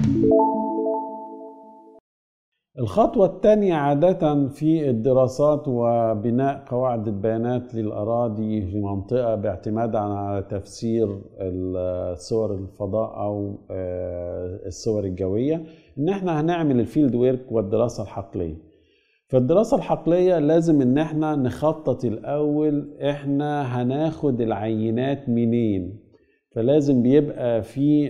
الخطوة الثانية عادة في الدراسات وبناء قواعد البيانات للأراضي في منطقة باعتماد على تفسير صور الفضاء أو الصور الجوية إن إحنا هنعمل الفيلد ويرك والدراسة الحقلية. في الدراسة الحقلية لازم إن إحنا نخطط الأول إحنا هناخد العينات منين. فلازم بيبقى في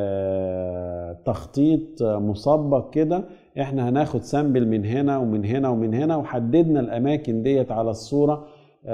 تخطيط مسبق كده احنا هناخد سامبل من هنا ومن هنا ومن هنا وحددنا الاماكن ديت على الصوره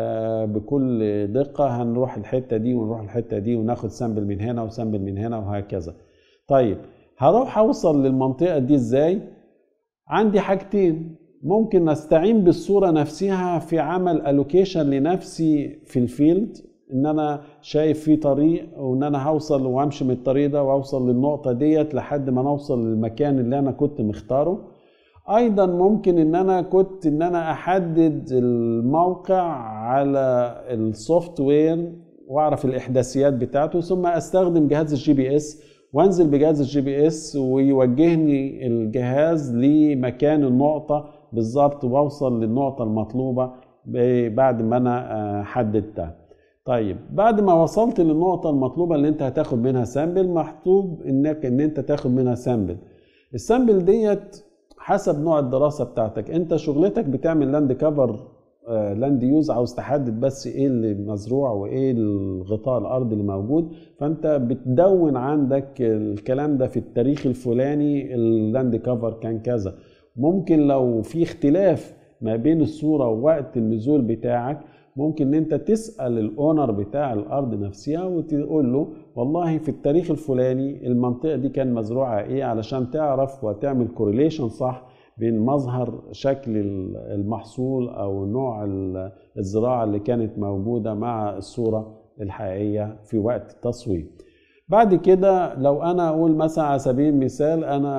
بكل دقه هنروح الحته دي ونروح الحته دي وناخد سامبل من هنا وسامبل من هنا وهكذا طيب هروح اوصل للمنطقه دي ازاي عندي حاجتين ممكن استعين بالصوره نفسها في عمل الوكيشن لنفسي في الفيلد ان انا شايف في طريق وان انا هوصل وامشي من الطريق ده واوصل للنقطة ديت لحد ما نوصل للمكان اللي انا كنت مختاره ايضا ممكن ان انا كنت ان انا احدد الموقع على السوفت وير واعرف الاحداثيات بتاعته ثم استخدم جهاز الجي بي اس وانزل بجهاز الجي بي اس ويوجهني الجهاز لمكان النقطة بالظبط واوصل للنقطة المطلوبة بعد ما انا حددتها طيب بعد ما وصلت للنقطة المطلوبة اللي انت هتاخد منها سامبل محطوب انك ان انت تاخد منها سامبل السامبل ديت حسب نوع الدراسة بتاعتك انت شغلتك بتعمل لاند كفر لاند يوز عاوز تحدد بس ايه اللي مزروع وايه الغطاء الارضي اللي موجود فانت بتدون عندك الكلام ده في التاريخ الفلاني اللاند كفر كان كذا ممكن لو في اختلاف ما بين الصورة ووقت النزول بتاعك ممكن ان انت تسال الاونر بتاع الارض نفسها وتقول له والله في التاريخ الفلاني المنطقه دي كان مزروعه ايه علشان تعرف وتعمل كورليشن صح بين مظهر شكل المحصول او نوع الزراعه اللي كانت موجوده مع الصوره الحقيقيه في وقت التصوير بعد كده لو انا اقول مثلا على سبيل المثال انا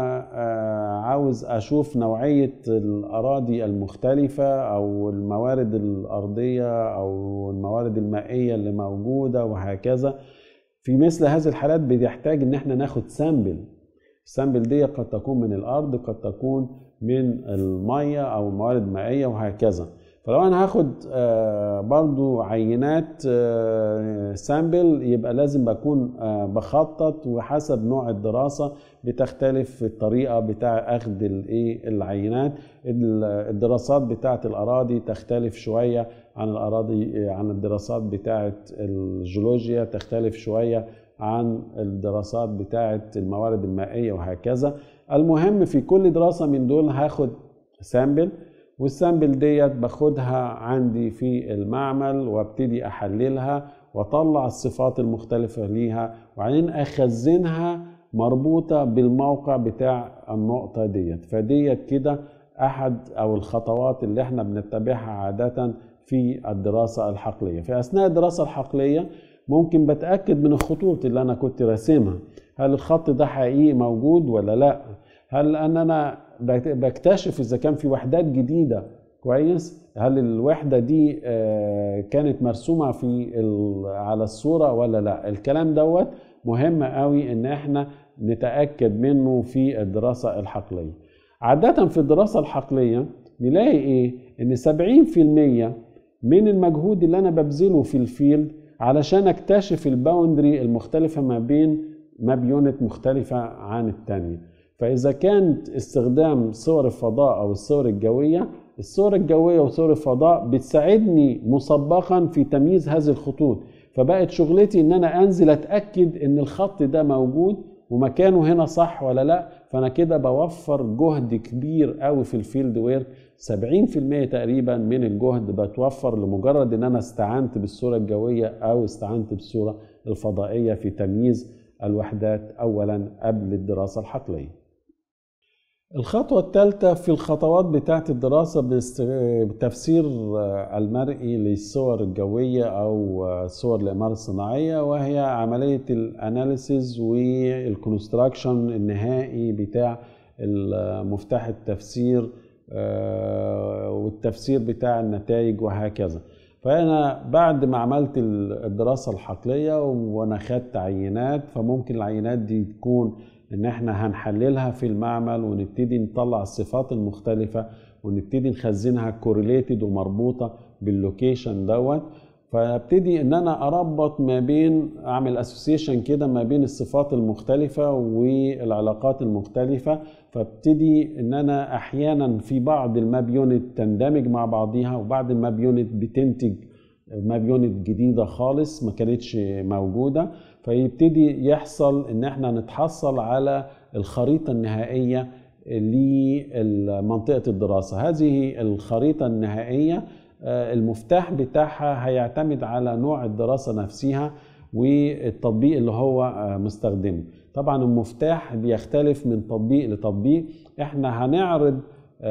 عاوز اشوف نوعيه الاراضي المختلفه او الموارد الارضيه او الموارد المائيه اللي موجوده وهكذا في مثل هذه الحالات بيحتاج ان احنا ناخد سامبل السامبل دي قد تكون من الارض قد تكون من الميه او الموارد المائيه وهكذا فلو انا هاخد برضو عينات سامبل يبقى لازم بكون بخطط وحسب نوع الدراسة بتختلف الطريقة بتاع اخذ الايه العينات الدراسات بتاعة الاراضي تختلف شوية عن الاراضي عن الدراسات بتاعة الجيولوجيا تختلف شوية عن الدراسات بتاعة الموارد المائية وهكذا المهم في كل دراسة من دول هاخد سامبل والسامبل ديت باخدها عندي في المعمل وابتدي احللها واطلع الصفات المختلفة ليها وبعدين اخزنها مربوطة بالموقع بتاع النقطة ديت فديت كده احد او الخطوات اللي احنا بنتبعها عادة في الدراسة الحقلية في اثناء الدراسة الحقلية ممكن بتأكد من الخطوط اللي انا كنت راسمها هل الخط ده حقيقي موجود ولا لا هل ان انا بكتشف اذا كان في وحدات جديده كويس هل الوحده دي كانت مرسومه في على الصوره ولا لا الكلام دوت مهم قوي ان احنا نتاكد منه في الدراسه الحقليه عاده في الدراسه الحقليه نلاقي ايه ان 70% من المجهود اللي انا ببذله في الفيلد علشان اكتشف الباوندري المختلفه ما بين ماب يونت مختلفه عن الثانيه فإذا كانت استخدام صور الفضاء أو الصور الجوية الصور الجوية وصور الفضاء بتساعدني مسبقا في تمييز هذه الخطوط فبقت شغلتي ان انا انزل اتاكد ان الخط ده موجود ومكانه هنا صح ولا لا فانا كده بوفر جهد كبير قوي في الفيلد وير 70% تقريبا من الجهد بتوفر لمجرد ان انا استعنت بالصوره الجويه او استعنت بالصوره الفضائيه في تمييز الوحدات اولا قبل الدراسه الحقليه الخطوة الثالثة في الخطوات بتاعة الدراسة بتفسير المرئي للصور الجوية أو صور الإمارة الصناعية وهي عملية الأناليسيز والكونستراكشن النهائي بتاع مفتاح التفسير والتفسير بتاع النتائج وهكذا فأنا بعد ما عملت الدراسة الحقلية وأنا خدت عينات فممكن العينات دي تكون ان احنا هنحللها في المعمل ونبتدي نطلع الصفات المختلفة ونبتدي نخزنها كوريليتد ومربوطة باللوكيشن دوت فابتدي ان انا اربط ما بين اعمل اسوسيشن كده ما بين الصفات المختلفة والعلاقات المختلفة فابتدي ان انا احيانا في بعض الماب يونت تندمج مع بعضيها وبعض الماب يونت بتنتج ماب يونت جديدة خالص ما كانتش موجودة فيبتدي يحصل ان احنا نتحصل على الخريطة النهائية لمنطقة الدراسة هذه الخريطة النهائية المفتاح بتاعها هيعتمد على نوع الدراسة نفسها والتطبيق اللي هو مستخدمه طبعا المفتاح بيختلف من تطبيق لتطبيق احنا هنعرض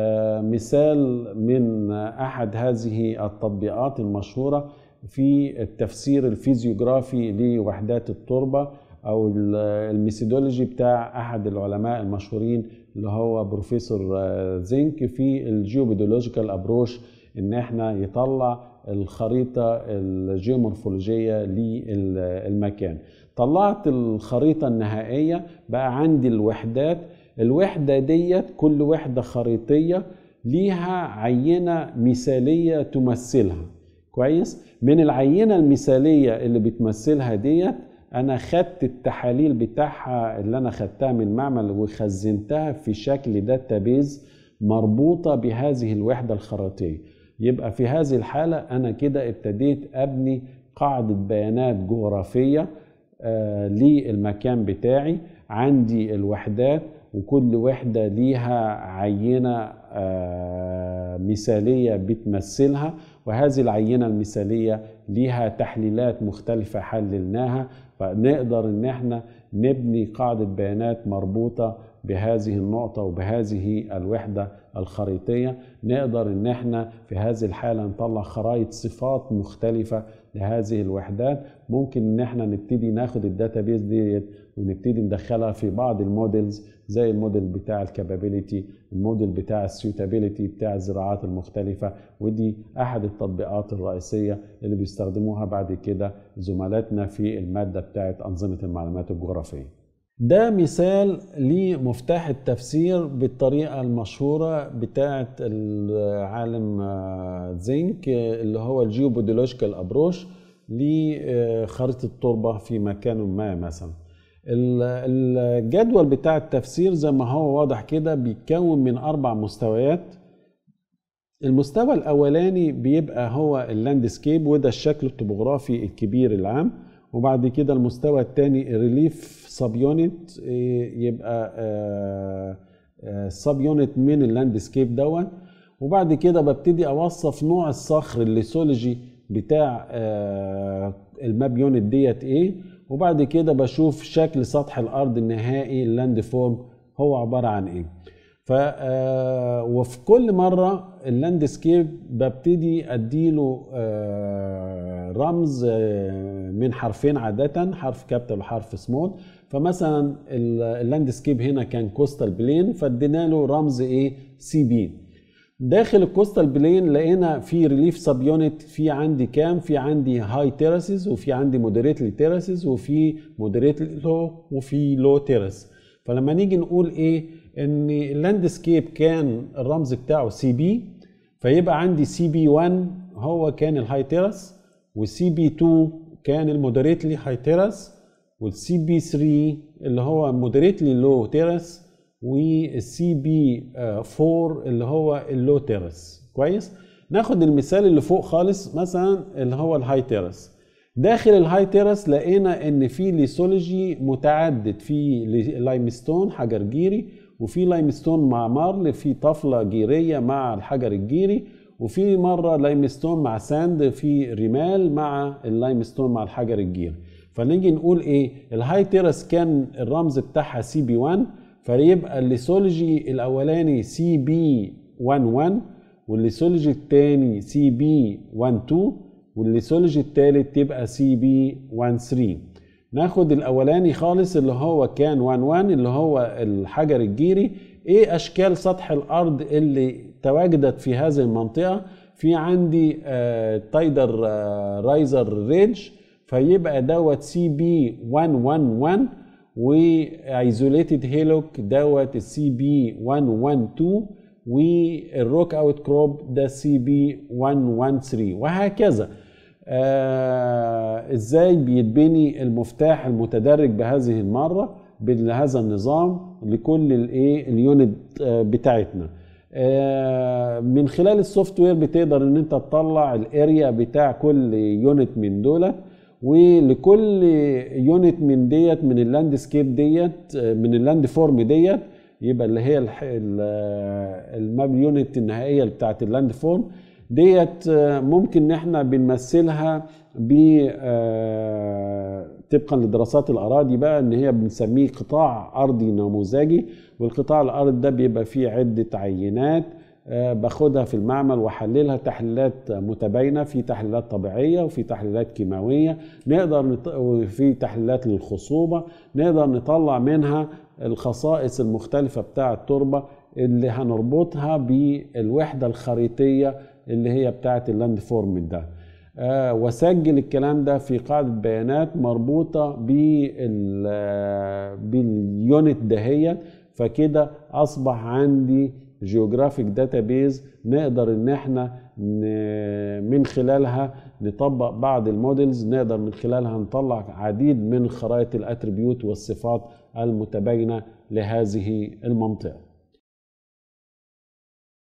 مثال من احد هذه التطبيقات المشهوره في التفسير الفيزيوغرافي لوحدات التربه او الميثودولوجي بتاع احد العلماء المشهورين اللي هو بروفيسور زينك في الجيوبيدولوجيكال ابروش ان احنا يطلع الخريطه الجيومورفولوجيه للمكان طلعت الخريطه النهائيه بقى عندي الوحدات الوحده ديت كل وحده خريطيه ليها عينه مثاليه تمثلها كويس من العينه المثاليه اللي بتمثلها ديت انا خدت التحاليل بتاعها اللي انا خدتها من معمل وخزنتها في شكل داتابيز مربوطه بهذه الوحده الخريطيه يبقى في هذه الحاله انا كده ابتديت ابني قاعده بيانات جغرافيه آه للمكان بتاعي عندي الوحدات وكل وحدة ليها عينة آه مثالية بتمثلها وهذه العينة المثالية ليها تحليلات مختلفة حللناها فنقدر ان احنا نبني قاعدة بيانات مربوطة بهذه النقطة وبهذه الوحدة الخريطية نقدر ان احنا في هذه الحالة نطلع خرائط صفات مختلفة لهذه الوحدات ممكن ان احنا نبتدي ناخد الداتابيز ديت ونبتدي ندخلها في بعض المودلز زي الموديل بتاع الكابابيليتي الموديل بتاع السيوتابيليتي بتاع الزراعات المختلفة ودي احد التطبيقات الرئيسية اللي بيستخدموها بعد كده زملاتنا في المادة بتاعت أنظمة المعلومات الجغرافية ده مثال لمفتاح التفسير بالطريقة المشهورة بتاعة العالم زينك اللي هو الجيوبودولوجيكال ابروش لخريطة التربة في مكان ما مثلا الجدول بتاع التفسير زي ما هو واضح كده بيتكون من أربع مستويات المستوى الأولاني بيبقى هو اللاندسكيب وده الشكل الطبوغرافي الكبير العام وبعد كده المستوى الثاني ريليف سب يونت يبقى سب يونت من اللاندسكيب دوت وبعد كده ببتدي اوصف نوع الصخر الليسولوجي بتاع الماب يونت ديت ايه وبعد كده بشوف شكل سطح الارض النهائي اللاند فورم هو عباره عن ايه ف وفي كل مره اللاندسكيب ببتدي اديله رمز من حرفين عاده حرف كابيتال وحرف سمول فمثلا اللاندسكيب هنا كان كوستال بلين فادينا له رمز ايه سي بي داخل الكوستال بلين لقينا في ريليف سب يونت في عندي كام في عندي هاي تيراسز وفي عندي مودريتلي تيراسز وفي مودريتلي لو وفي لو تيرس فلما نيجي نقول ايه ان اللاندسكيب كان الرمز بتاعه سي بي فيبقى عندي سي بي 1 هو كان الهاي تيرس والسي بي 2 كان المودريتلي هاي تيرس والسي بي 3 اللي هو مودريتلي لو تيرس والسي بي 4 اللي هو اللو تيرس كويس ناخد المثال اللي فوق خالص مثلا اللي هو الهاي تيرس داخل الهاي تيرس لقينا ان في ليسولوجي متعدد في لايمستون حجر جيري وفي لايمستون مع مارل في طفله جيريه مع الحجر الجيري وفي مره لايمستون مع ساند في رمال مع اللايمستون مع الحجر الجيري فنيجي نقول ايه الهاي تيرس كان الرمز بتاعها سي بي 1 فيبقى الليسولوجي الاولاني سي بي 1 1 والليسولوجي الثاني سي بي 1 2 والليسولوجي الثالث تبقى سي بي 1 3 ناخد الاولاني خالص اللي هو كان 1 1 اللي هو الحجر الجيري ايه اشكال سطح الارض اللي تواجدت في هذه المنطقه في عندي آه تايدر آه رايزر ريدج فيبقى دوت سي بي 1 1 1 وايزوليتد هيلوك دوت السي بي 112 والروك اوت كروب ده سي بي 113 وهكذا آه ازاي بيتبني المفتاح المتدرج بهذه المره بهذا النظام لكل الايه اليونت آه بتاعتنا آه من خلال السوفت وير بتقدر ان انت تطلع الاريا بتاع كل يونت من دولت ولكل يونت من ديت من اللاندسكيب ديت من اللاند فورم ديت يبقى اللي هي الماب يونت النهائيه بتاعت اللاند فورم ديت ممكن ان احنا بنمثلها ب طبقا لدراسات الاراضي بقى ان هي بنسميه قطاع ارضي نموذجي والقطاع الارضي ده بيبقى فيه عده عينات باخدها في المعمل واحللها تحليلات متباينه في تحليلات طبيعيه وفي تحليلات كيماويه نقدر نط... وفي تحليلات للخصوبه نقدر نطلع منها الخصائص المختلفه بتاع التربه اللي هنربطها بالوحده الخريطيه اللي هي بتاعه اللاند فورم ده آه واسجل الكلام ده في قاعده بيانات مربوطه بال باليونت دهيت فكده اصبح عندي جيوغرافيك داتابيز نقدر ان احنا من خلالها نطبق بعض المودلز نقدر من خلالها نطلع عديد من خرائط الاتريبيوت والصفات المتباينه لهذه المنطقه